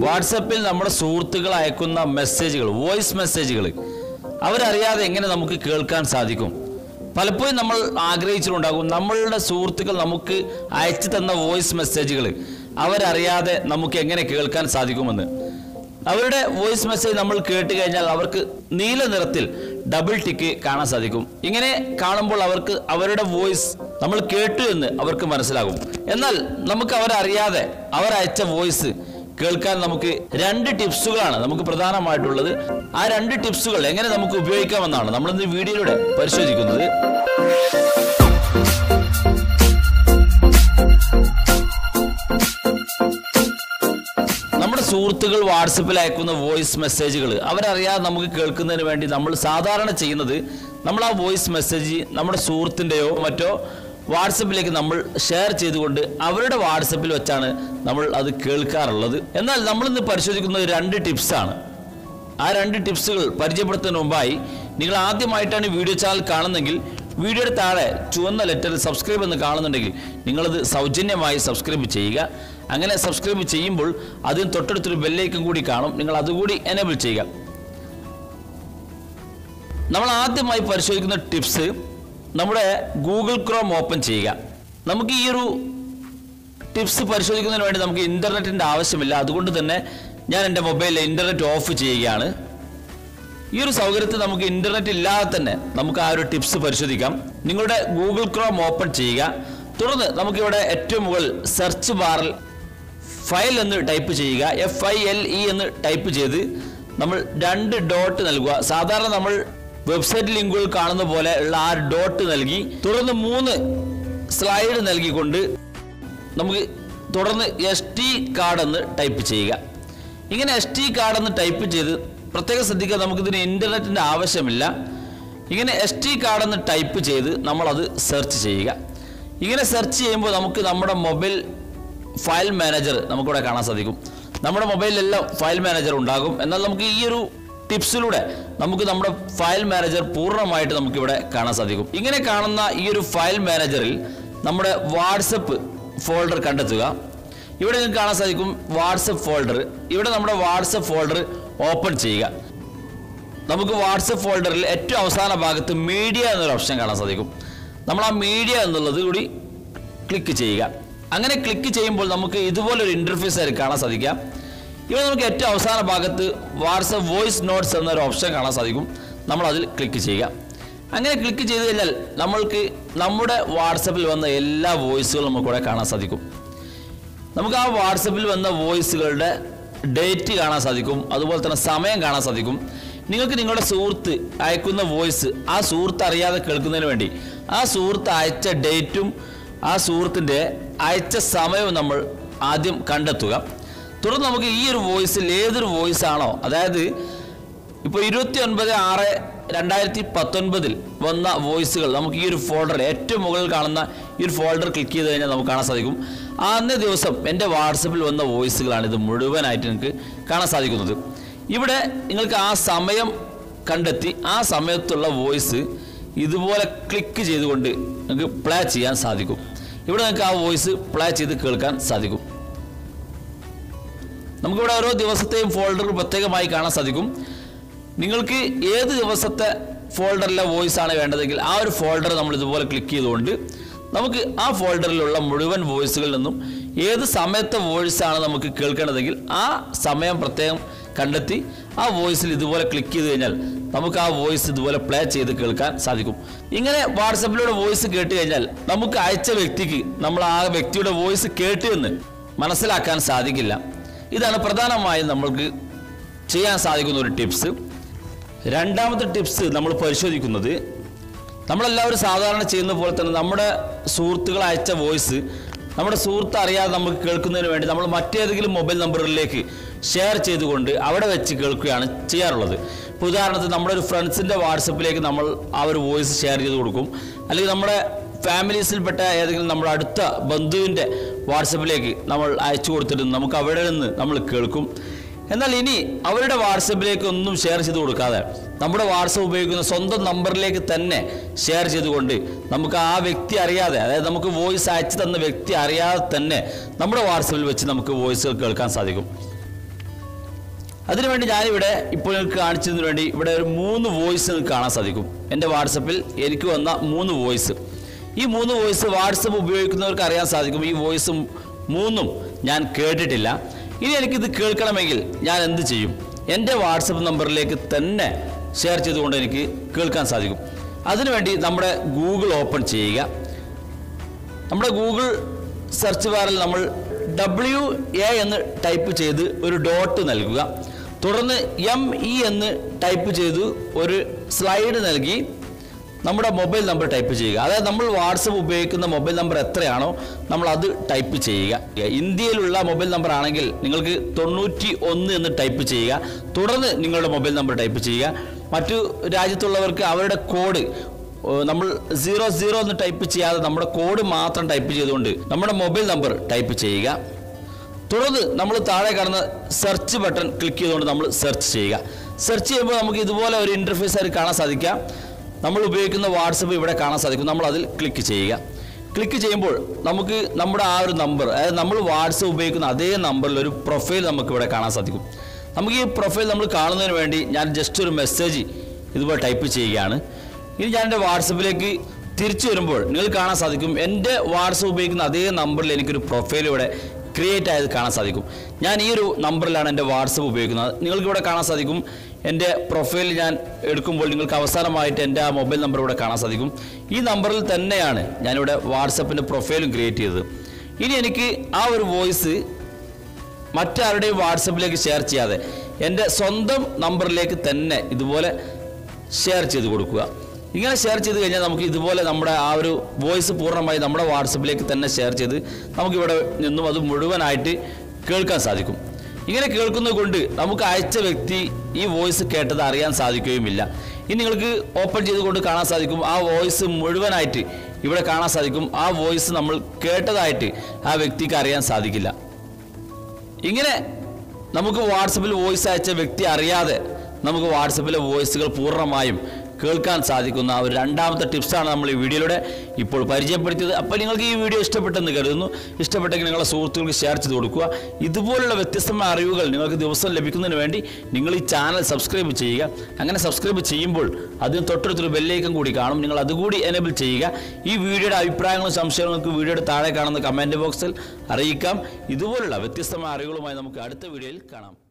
വാട്സപ്പിൽ നമ്മുടെ സുഹൃത്തുക്കൾ അയക്കുന്ന മെസ്സേജുകൾ വോയിസ് മെസ്സേജുകൾ അവരറിയാതെ എങ്ങനെ നമുക്ക് കേൾക്കാൻ സാധിക്കും പലപ്പോഴും നമ്മൾ ആഗ്രഹിച്ചിട്ടുണ്ടാകും നമ്മളുടെ സുഹൃത്തുക്കൾ നമുക്ക് അയച്ചു തന്ന വോയിസ് മെസ്സേജുകൾ അവരറിയാതെ നമുക്ക് എങ്ങനെ കേൾക്കാൻ സാധിക്കുമെന്ന് അവരുടെ വോയിസ് മെസ്സേജ് നമ്മൾ കേട്ട് കഴിഞ്ഞാൽ അവർക്ക് നീല നിറത്തിൽ ഡബിൾ ടിക്ക് കാണാൻ സാധിക്കും ഇങ്ങനെ കാണുമ്പോൾ അവർക്ക് അവരുടെ വോയിസ് നമ്മൾ കേട്ടു എന്ന് അവർക്ക് മനസ്സിലാകും എന്നാൽ നമുക്ക് അവരറിയാതെ അവർ അയച്ച വോയിസ് കേൾക്കാൻ നമുക്ക് രണ്ട് ടിപ്സുകളാണ് നമുക്ക് പ്രധാനമായിട്ടുള്ളത് ആ രണ്ട് ടിപ്സുകൾ എങ്ങനെ നമുക്ക് ഉപയോഗിക്കാമെന്നാണ് നമ്മൾ ഇന്ന് വീഡിയോയിലൂടെ പരിശോധിക്കുന്നത് നമ്മുടെ സുഹൃത്തുക്കൾ വാട്സപ്പിൽ അയക്കുന്ന വോയിസ് മെസ്സേജുകൾ അവരറിയാതെ നമുക്ക് കേൾക്കുന്നതിന് വേണ്ടി നമ്മൾ സാധാരണ ചെയ്യുന്നത് നമ്മൾ ആ വോയിസ് മെസ്സേജ് നമ്മുടെ സുഹൃത്തിൻ്റെയോ മറ്റോ വാട്സപ്പിലേക്ക് നമ്മൾ ഷെയർ ചെയ്തുകൊണ്ട് അവരുടെ വാട്സപ്പിൽ വെച്ചാണ് നമ്മൾ അത് കേൾക്കാറുള്ളത് എന്നാൽ നമ്മളിന്ന് പരിശോധിക്കുന്നത് രണ്ട് ടിപ്സാണ് ആ രണ്ട് ടിപ്സുകൾ പരിചയപ്പെടുത്തുന്നതിന് മുമ്പായി നിങ്ങൾ ആദ്യമായിട്ടാണ് ഈ വീഡിയോ ചാനൽ കാണുന്നെങ്കിൽ വീഡിയോയുടെ താഴെ ചുവന്ന ലെറ്ററിൽ സബ്സ്ക്രൈബ് എന്ന് കാണുന്നുണ്ടെങ്കിൽ നിങ്ങളത് സൗജന്യമായി സബ്സ്ക്രൈബ് ചെയ്യുക അങ്ങനെ സബ്സ്ക്രൈബ് ചെയ്യുമ്പോൾ അതിന് തൊട്ടടുത്തൊരു ബെല്ലൈക്കൻ കൂടി കാണും നിങ്ങൾ അതുകൂടി എനേബിൾ ചെയ്യുക നമ്മൾ ആദ്യമായി പരിശോധിക്കുന്ന ടിപ്സ് നമ്മുടെ ഗൂഗിൾ ക്രോം ഓപ്പൺ ചെയ്യുക നമുക്ക് ഈ ഒരു ടിപ്സ് പരിശോധിക്കുന്നതിന് വേണ്ടി നമുക്ക് ഇൻ്റർനെറ്റിൻ്റെ ആവശ്യമില്ല അതുകൊണ്ട് തന്നെ ഞാൻ എൻ്റെ മൊബൈലിൽ ഇൻ്റർനെറ്റ് ഓഫ് ചെയ്യുകയാണ് ഈ ഒരു സൗകര്യത്തിൽ നമുക്ക് ഇൻ്റർനെറ്റ് ഇല്ലാതെ തന്നെ നമുക്ക് ആ ഒരു ടിപ്സ് പരിശോധിക്കാം നിങ്ങളുടെ ഗൂഗിൾ ക്രോം ഓപ്പൺ ചെയ്യുക തുടർന്ന് നമുക്കിവിടെ ഏറ്റവും മുകളിൽ സെർച്ച് ബാറിൽ ഫയൽ എന്ന് ടൈപ്പ് ചെയ്യുക എഫ് ഐ എൽ ഇ എന്ന് ടൈപ്പ് ചെയ്ത് നമ്മൾ രണ്ട് ഡോട്ട് നൽകുക സാധാരണ നമ്മൾ വെബ്സൈറ്റ് ലിങ്കുകൾ കാണുന്ന പോലെ ഉള്ള ആ ഡോട്ട് നൽകി തുടർന്ന് മൂന്ന് സ്ലൈഡ് നൽകിക്കൊണ്ട് നമുക്ക് തുടർന്ന് എസ് ടി കാർഡ് എന്ന് ടൈപ്പ് ചെയ്യുക ഇങ്ങനെ എസ് ടി കാർഡ് എന്ന് ടൈപ്പ് ചെയ്ത് പ്രത്യേകം ശ്രദ്ധിക്കുക നമുക്കിതിന് ഇൻ്റർനെറ്റിൻ്റെ ആവശ്യമില്ല ഇങ്ങനെ എസ് ടി കാർഡ് എന്ന് ടൈപ്പ് ചെയ്ത് നമ്മളത് സെർച്ച് ചെയ്യുക ഇങ്ങനെ സെർച്ച് ചെയ്യുമ്പോൾ നമുക്ക് നമ്മുടെ മൊബൈൽ ഫയൽ മാനേജർ നമുക്കിവിടെ കാണാൻ സാധിക്കും നമ്മുടെ മൊബൈലിലെല്ലാം ഫയൽ മാനേജർ ഉണ്ടാകും എന്നാൽ നമുക്ക് ഈ ഒരു ടിപ്സിലൂടെ നമുക്ക് നമ്മുടെ ഫയൽ മാനേജർ പൂർണ്ണമായിട്ട് നമുക്കിവിടെ കാണാൻ സാധിക്കും ഇങ്ങനെ കാണുന്ന ഈ ഒരു ഫയൽ മാനേജറിൽ നമ്മുടെ വാട്സപ്പ് ഫോൾഡർ കണ്ടെത്തുക ഇവിടെ നിങ്ങൾക്ക് കാണാൻ സാധിക്കും വാട്സപ്പ് ഫോൾഡർ ഇവിടെ നമ്മുടെ വാട്സപ്പ് ഫോൾഡർ ഓപ്പൺ ചെയ്യുക നമുക്ക് വാട്സപ്പ് ഫോൾഡറിൽ ഏറ്റവും അവസാന ഭാഗത്ത് മീഡിയ എന്നൊരു ഓപ്ഷൻ കാണാൻ സാധിക്കും നമ്മൾ ആ മീഡിയ എന്നുള്ളത് കൂടി ക്ലിക്ക് ചെയ്യുക അങ്ങനെ ക്ലിക്ക് ചെയ്യുമ്പോൾ നമുക്ക് ഇതുപോലൊരു ഇൻ്റർഫേസ് ആയിരിക്കും കാണാൻ സാധിക്കാം ഇവിടെ നമുക്ക് ഏറ്റവും അവസാന ഭാഗത്ത് വാട്സപ്പ് വോയിസ് നോട്ട്സ് എന്നൊരു ഓപ്ഷൻ കാണാൻ സാധിക്കും നമ്മൾ അതിൽ ക്ലിക്ക് ചെയ്യുക അങ്ങനെ ക്ലിക്ക് ചെയ്ത് കഴിഞ്ഞാൽ നമ്മൾക്ക് നമ്മുടെ വാട്സപ്പിൽ വന്ന എല്ലാ വോയിസുകളും നമുക്കിവിടെ കാണാൻ സാധിക്കും നമുക്ക് ആ വാട്സപ്പിൽ വന്ന വോയിസുകളുടെ ഡേറ്റ് കാണാൻ സാധിക്കും അതുപോലെ തന്നെ സമയം കാണാൻ സാധിക്കും നിങ്ങൾക്ക് നിങ്ങളുടെ സുഹൃത്ത് അയക്കുന്ന വോയിസ് ആ സുഹൃത്ത് അറിയാതെ കേൾക്കുന്നതിന് വേണ്ടി ആ സുഹൃത്ത് അയച്ച ഡേറ്റും ആ സുഹൃത്തിൻ്റെ അയച്ച സമയവും നമ്മൾ ആദ്യം കണ്ടെത്തുക തുടർന്ന് നമുക്ക് ഈ ഒരു വോയിസിൽ ഏതൊരു വോയിസ് ആണോ അതായത് ഇപ്പോൾ ഇരുപത്തി ഒൻപത് ആറ് രണ്ടായിരത്തി പത്തൊൻപതിൽ വന്ന വോയിസുകൾ നമുക്ക് ഈ ഒരു ഫോൾഡർ ഏറ്റവും മുകളിൽ കാണുന്ന ഈ ഒരു ഫോൾഡർ ക്ലിക്ക് ചെയ്ത് കഴിഞ്ഞാൽ നമുക്ക് കാണാൻ സാധിക്കും ആ അന്നേ ദിവസം എൻ്റെ വാട്സപ്പിൽ വന്ന വോയിസുകളാണ് ഇത് മുഴുവനായിട്ട് നിങ്ങൾക്ക് കാണാൻ സാധിക്കുന്നത് ഇവിടെ നിങ്ങൾക്ക് ആ സമയം കണ്ടെത്തി ആ സമയത്തുള്ള വോയിസ് ഇതുപോലെ ക്ലിക്ക് ചെയ്തുകൊണ്ട് നിങ്ങൾക്ക് പ്ലേ ചെയ്യാൻ സാധിക്കും ഇവിടെ നിങ്ങൾക്ക് ആ വോയിസ് പ്ലേ ചെയ്ത് കേൾക്കാൻ സാധിക്കും നമുക്കിവിടെ ഓരോ ദിവസത്തെയും ഫോൾഡർ പ്രത്യേകമായി കാണാൻ സാധിക്കും നിങ്ങൾക്ക് ഏത് ദിവസത്തെ ഫോൾഡറിലെ വോയിസ് ആണ് വേണ്ടതെങ്കിൽ ആ ഒരു ഫോൾഡർ നമ്മൾ ഇതുപോലെ ക്ലിക്ക് ചെയ്തുകൊണ്ട് നമുക്ക് ആ ഫോൾഡറിലുള്ള മുഴുവൻ വോയിസുകളിൽ നിന്നും ഏത് സമയത്തെ വോയിസ് ആണ് നമുക്ക് കേൾക്കേണ്ടതെങ്കിൽ ആ സമയം പ്രത്യേകം കണ്ടെത്തി ആ വോയിസിൽ ഇതുപോലെ ക്ലിക്ക് ചെയ്ത് കഴിഞ്ഞാൽ നമുക്ക് ആ വോയിസ് ഇതുപോലെ പ്ലേ ചെയ്ത് കേൾക്കാൻ സാധിക്കും ഇങ്ങനെ വാട്സപ്പിലൂടെ വോയിസ് കേട്ട് കഴിഞ്ഞാൽ നമുക്ക് അയച്ച വ്യക്തിക്ക് നമ്മൾ ആ വ്യക്തിയുടെ വോയിസ് കേട്ടു എന്ന് മനസ്സിലാക്കാൻ സാധിക്കില്ല ഇതാണ് പ്രധാനമായും നമ്മൾക്ക് ചെയ്യാൻ സാധിക്കുന്ന ഒരു ടിപ്സ് രണ്ടാമത്തെ ടിപ്സ് നമ്മൾ പരിശോധിക്കുന്നത് നമ്മളെല്ലാവരും സാധാരണ ചെയ്യുന്ന പോലെ തന്നെ നമ്മുടെ സുഹൃത്തുക്കൾ അയച്ച വോയിസ് നമ്മുടെ സുഹൃത്ത് അറിയാതെ നമുക്ക് കേൾക്കുന്നതിന് വേണ്ടി നമ്മൾ മറ്റേതെങ്കിലും മൊബൈൽ നമ്പറുകളിലേക്ക് ഷെയർ ചെയ്തുകൊണ്ട് അവിടെ വെച്ച് കേൾക്കുകയാണ് ചെയ്യാറുള്ളത് ഇപ്പോൾ ഉദാഹരണത്തിന് നമ്മുടെ ഒരു ഫ്രണ്ട്സിൻ്റെ വാട്സപ്പിലേക്ക് നമ്മൾ ആ ഒരു വോയിസ് ഷെയർ ചെയ്ത് കൊടുക്കും അല്ലെങ്കിൽ നമ്മുടെ ഫാമിലീസിൽപ്പെട്ട ഏതെങ്കിലും നമ്മുടെ അടുത്ത ബന്ധുവിൻ്റെ വാട്സപ്പിലേക്ക് നമ്മൾ അയച്ചു കൊടുത്തിട്ട് നമുക്ക് അവിടെ നിന്ന് നമ്മൾ കേൾക്കും എന്നാൽ ഇനി അവരുടെ വാട്സപ്പിലേക്ക് ഒന്നും ഷെയർ ചെയ്ത് കൊടുക്കാതെ നമ്മുടെ വാട്സപ്പ് ഉപയോഗിക്കുന്ന സ്വന്തം നമ്പറിലേക്ക് തന്നെ ഷെയർ ചെയ്തുകൊണ്ട് നമുക്ക് ആ വ്യക്തി അറിയാതെ അതായത് നമുക്ക് വോയിസ് അയച്ചു തന്ന വ്യക്തി അറിയാതെ തന്നെ നമ്മുടെ വാട്സപ്പിൽ വെച്ച് നമുക്ക് വോയിസുകൾ കേൾക്കാൻ സാധിക്കും അതിനുവേണ്ടി ഞാനിവിടെ ഇപ്പോൾ നിങ്ങൾക്ക് കാണിച്ചതിന് വേണ്ടി ഇവിടെ ഒരു മൂന്ന് വോയിസ് നിങ്ങൾക്ക് കാണാൻ സാധിക്കും എൻ്റെ വാട്സപ്പിൽ എനിക്ക് വന്ന മൂന്ന് വോയിസ് ഈ മൂന്ന് വോയിസ് വാട്സപ്പ് ഉപയോഗിക്കുന്നവർക്ക് അറിയാൻ സാധിക്കും ഈ വോയിസ് മൂന്നും ഞാൻ കേട്ടിട്ടില്ല ഇനി എനിക്കിത് കേൾക്കണമെങ്കിൽ ഞാൻ എന്ത് ചെയ്യും എൻ്റെ വാട്സപ്പ് നമ്പറിലേക്ക് തന്നെ ഷെയർ ചെയ്തുകൊണ്ട് എനിക്ക് കേൾക്കാൻ സാധിക്കും അതിനുവേണ്ടി നമ്മുടെ ഗൂഗിൾ ഓപ്പൺ ചെയ്യുക നമ്മുടെ ഗൂഗിൾ സെർച്ച് ബാറിൽ നമ്മൾ ഡബ്ല്യു എ എന്ന് ടൈപ്പ് ചെയ്ത് ഒരു ഡോട്ട് നൽകുക തുടർന്ന് എം ഇ എന്ന് ടൈപ്പ് ചെയ്ത് ഒരു സ്ലൈഡ് നൽകി നമ്മുടെ മൊബൈൽ നമ്പർ ടൈപ്പ് ചെയ്യുക അതായത് നമ്മൾ വാട്സപ്പ് ഉപയോഗിക്കുന്ന മൊബൈൽ നമ്പർ എത്രയാണോ നമ്മൾ അത് ടൈപ്പ് ചെയ്യുക ഇന്ത്യയിലുള്ള മൊബൈൽ നമ്പർ ആണെങ്കിൽ നിങ്ങൾക്ക് തൊണ്ണൂറ്റി ഒന്ന് എന്ന് ടൈപ്പ് ചെയ്യുക തുടർന്ന് നിങ്ങളുടെ മൊബൈൽ നമ്പർ ടൈപ്പ് ചെയ്യുക മറ്റു രാജ്യത്തുള്ളവർക്ക് അവരുടെ കോഡ് ഓ, നമ്മൾ സീറോ സീറോ എന്ന് ടൈപ്പ് ചെയ്യാതെ നമ്മുടെ കോഡ് മാത്രം ടൈപ്പ് ചെയ്തുകൊണ്ട് നമ്മുടെ മൊബൈൽ നമ്പർ ടൈപ്പ് ചെയ്യുക തുടർന്ന് നമ്മൾ താഴെ കാണുന്ന സെർച്ച് ബട്ടൺ ക്ലിക്ക് ചെയ്തുകൊണ്ട് നമ്മൾ സെർച്ച് ചെയ്യുക സെർച്ച് ചെയ്യുമ്പോൾ നമുക്ക് ഇതുപോലെ ഒരു ഇൻ്റർഫേസ് ആയിട്ട് കാണാൻ സാധിക്കുക നമ്മൾ ഉപയോഗിക്കുന്ന വാട്സപ്പ് ഇവിടെ കാണാൻ സാധിക്കും നമ്മൾ അതിൽ ക്ലിക്ക് ചെയ്യുക ക്ലിക്ക് ചെയ്യുമ്പോൾ നമുക്ക് നമ്മുടെ ആ ഒരു നമ്പർ അതായത് നമ്മൾ വാട്സപ്പ് ഉപയോഗിക്കുന്ന അതേ നമ്പറിൽ ഒരു പ്രൊഫൈൽ നമുക്ക് ഇവിടെ കാണാൻ സാധിക്കും നമുക്ക് ഈ പ്രൊഫൈൽ നമ്മൾ കാണുന്നതിന് വേണ്ടി ഞാൻ ജസ്റ്റ് ഒരു മെസ്സേജ് ഇതുപോലെ ടൈപ്പ് ചെയ്യുകയാണ് ഇനി ഞാൻ എൻ്റെ വാട്സപ്പിലേക്ക് തിരിച്ചു വരുമ്പോൾ നിങ്ങൾ കാണാൻ സാധിക്കും എൻ്റെ വാട്സപ്പ് ഉപയോഗിക്കുന്ന അതേ നമ്പറിൽ എനിക്കൊരു പ്രൊഫൈൽ ഇവിടെ ക്രിയേറ്റ് ആയത് കാണാൻ സാധിക്കും ഞാൻ ഈ ഒരു നമ്പറിലാണ് എൻ്റെ വാട്സപ്പ് ഉപയോഗിക്കുന്നത് നിങ്ങൾക്ക് ഇവിടെ കാണാൻ സാധിക്കും എൻ്റെ പ്രൊഫൈൽ ഞാൻ എടുക്കുമ്പോൾ നിങ്ങൾക്ക് അവസാനമായിട്ട് എൻ്റെ ആ മൊബൈൽ നമ്പർ ഇവിടെ കാണാൻ സാധിക്കും ഈ നമ്പറിൽ തന്നെയാണ് ഞാനിവിടെ വാട്സപ്പിൻ്റെ പ്രൊഫൈലും ക്രിയേറ്റ് ചെയ്തത് ഇനി എനിക്ക് ആ ഒരു വോയിസ് മറ്റാരുടെയും വാട്സപ്പിലേക്ക് ഷെയർ ചെയ്യാതെ എൻ്റെ സ്വന്തം നമ്പറിലേക്ക് തന്നെ ഇതുപോലെ ഷെയർ ചെയ്ത് കൊടുക്കുക ഇങ്ങനെ ഷെയർ ചെയ്ത് കഴിഞ്ഞാൽ നമുക്ക് ഇതുപോലെ നമ്മുടെ ആ ഒരു വോയിസ് പൂർണ്ണമായി നമ്മുടെ വാട്സപ്പിലേക്ക് തന്നെ ഷെയർ ചെയ്ത് നമുക്കിവിടെ നിന്നും അത് മുഴുവനായിട്ട് കേൾക്കാൻ സാധിക്കും ഇങ്ങനെ കേൾക്കുന്നത് കൊണ്ട് നമുക്ക് അയച്ച വ്യക്തി ഈ വോയിസ് കേട്ടത് അറിയാൻ സാധിക്കുകയുമില്ല ഇനി നിങ്ങൾക്ക് ഓപ്പൺ ചെയ്തുകൊണ്ട് കാണാൻ സാധിക്കും ആ വോയിസ് മുഴുവനായിട്ട് ഇവിടെ കാണാൻ സാധിക്കും ആ വോയിസ് നമ്മൾ കേട്ടതായിട്ട് ആ വ്യക്തിക്ക് അറിയാൻ സാധിക്കില്ല ഇങ്ങനെ നമുക്ക് വാട്സപ്പിൽ വോയിസ് അയച്ച വ്യക്തി അറിയാതെ നമുക്ക് വാട്സപ്പിലെ വോയിസുകൾ പൂർണ്ണമായും കേൾക്കാൻ സാധിക്കുന്ന ഒരു രണ്ടാമത്തെ ടിപ്സാണ് നമ്മൾ ഈ വീഡിയോയിലൂടെ ഇപ്പോൾ പരിചയപ്പെടുത്തിയത് അപ്പോൾ നിങ്ങൾക്ക് ഈ വീഡിയോ ഇഷ്ടപ്പെട്ടെന്ന് കരുതുന്നു ഇഷ്ടപ്പെട്ടെങ്കിൽ നിങ്ങളുടെ സുഹൃത്തുക്കൾക്ക് ഷെയർ ചെയ്ത് കൊടുക്കുക ഇതുപോലുള്ള വ്യത്യസ്തമായ അറിവുകൾ നിങ്ങൾക്ക് ദിവസം ലഭിക്കുന്നതിന് വേണ്ടി നിങ്ങൾ ഈ ചാനൽ സബ്സ്ക്രൈബ് ചെയ്യുക അങ്ങനെ സബ്സ്ക്രൈബ് ചെയ്യുമ്പോൾ അതിന് തൊട്ടടുത്തൊരു ബെല്ലേക്കം കൂടി കാണും നിങ്ങൾ അതുകൂടി എനേബിൾ ചെയ്യുക ഈ വീഡിയോയുടെ അഭിപ്രായങ്ങളും സംശയങ്ങളും വീഡിയോയുടെ താഴെ കാണുന്ന കമൻറ്റ് ബോക്സിൽ അറിയിക്കാം ഇതുപോലുള്ള വ്യത്യസ്തമായ അറിവുകളുമായി നമുക്ക് അടുത്ത വീഡിയോയിൽ കാണാം